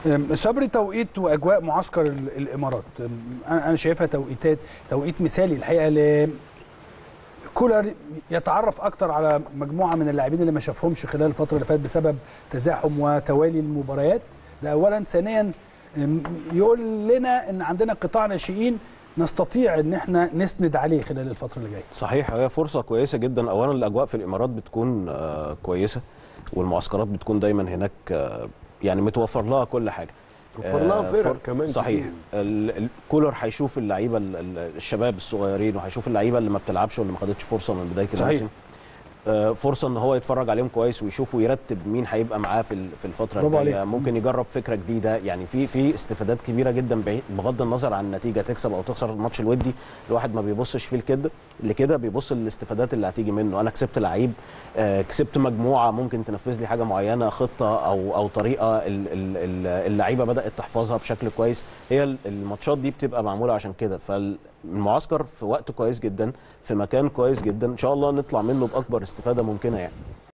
أم، صبري توقيت واجواء معسكر ال- الامارات أم، انا أنا شايفها توقيتات توقيت مثالي الحقيقه ل كولر يتعرف اكتر على مجموعه من اللاعبين اللي ما شافهمش خلال الفتره اللي فاتت بسبب تزاحم وتوالي المباريات ده اولا ثانيا أم، يقول لنا ان عندنا قطاع ناشئين نستطيع ان احنا نسند عليه خلال الفتره اللي جايه صحيح هي فرصه كويسه جدا اولا الاجواء في الامارات بتكون آه، كويسه والمعسكرات بتكون دايما هناك آه، يعني متوفر لها كل حاجه وفر لها آه، فرق فر- كمان صحيح كتير. ال- ال- كولر هيشوف اللعيبه ال- ال- الشباب الصغيرين وهيشوف اللعيبه اللي ما بتلعبش واللي ما خدتش فرصه من بدايه صحيح. الموسم آه، فرصه ان هو يتفرج عليهم كويس ويشوف ويرتب مين هيبقى معاه في ال- في الفتره برافو الجايه عليك. ممكن يجرب فكره جديده يعني في في استفادات كبيره جدا بعيد- بغض النظر عن النتيجه تكسب او تخسر الماتش الودي الواحد ما بيبصش فيه لكده لكده بيبص للاستفادات اللي هتيجي منه انا كسبت لعيب آه، كسبت مجموعه ممكن تنفذ لي حاجه معينه خطه او او طريقه ال- ال- ال- اللعيبه بدات تحفظها بشكل كويس هي ال- الماتشات دي بتبقى معموله عشان كده فالمعسكر في وقت كويس جدا في مكان كويس جدا ان شاء الله نطلع منه باكبر استفاده ممكنه يعني